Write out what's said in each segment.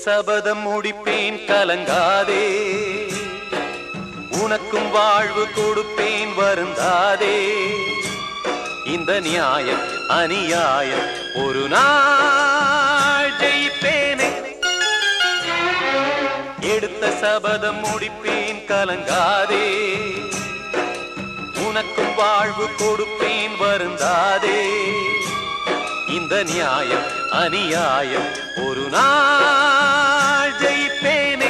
சபதம் முடிப்பேன் கலங்காதே உனக்கும் வாழ்வு கொடுப்பேன் வருந்தாதே இந்த நியாயம் அநியாயம் ஒரு நாள் ஜெயிப்பேனே எடுத்த சபதம் முடிப்பேன் கலங்காதே உனக்கும் வாழ்வு கொடுப்பேன் வருந்தாதே இந்த நியாயம் அநியாயம் ஒரு நாள் ஜெயிப்பேனே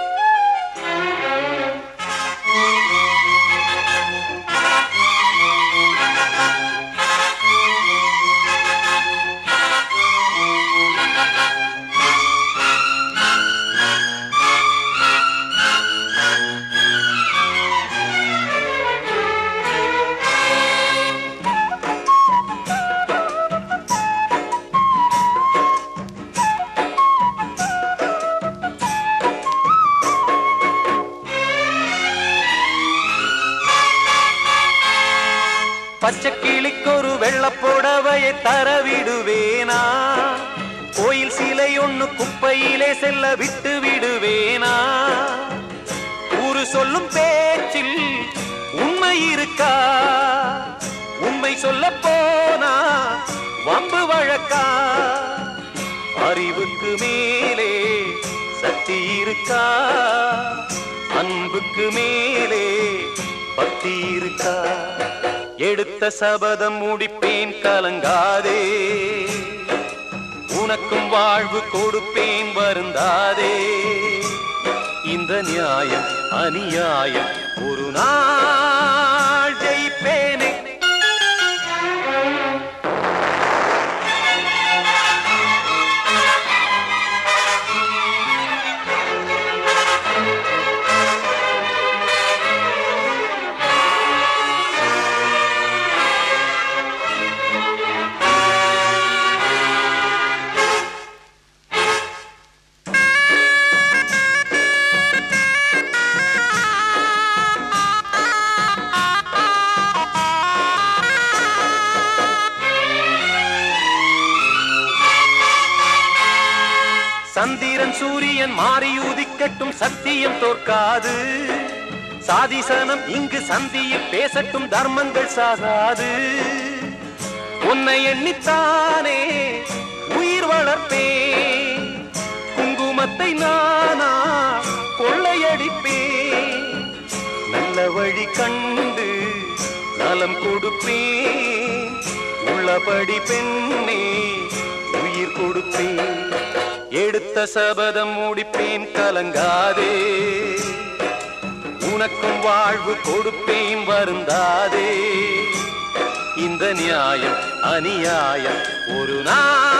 பச்சை கிளிக்கொரு வெள்ளப்புடவையை தரவிடுவேனா கோயில் சிலை ஒண்ணு குப்பையிலே செல்ல விட்டு விடுவேனா ஊரு சொல்லும் பேச்சில் உண்மை இருக்கா உண்மை சொல்ல போனா வம்பு வழக்கா அறிவுக்கு மேலே சக்தி இருக்கா அன்புக்கு மேலே பக்தி இருக்கா எடுத்த சபதம் முடிப்பேன் கலங்காதே உனக்கும் வாழ்வு கொடுப்பேன் வருந்தாதே இந்த நியாயம் அநியாயம் ஒரு நாள் ஜெயிப்பேனே சந்திரன் சூரியன் மாறி உதிக்கட்டும் சத்தியம் தோற்காது சாதிசனம் இங்கு சந்தியில் பேசட்டும் தர்மங்கள் சாகாது உன்னை எண்ணித்தானே உயிர் வளர்ப்பேன் குங்குமத்தை நானா கொள்ளையடிப்பேன் நல்ல வழி கண்டு நலம் கொடுப்பேன் உள்ளபடி பெண்ணே உயிர் கொடுப்பேன் எடுத்த சபதம் முடிப்பேன் கலங்காதே உனக்கும் வாழ்வு கொடுப்பேன் வருந்தாதே இந்த நியாயம் அநியாயம் ஒரு நாள்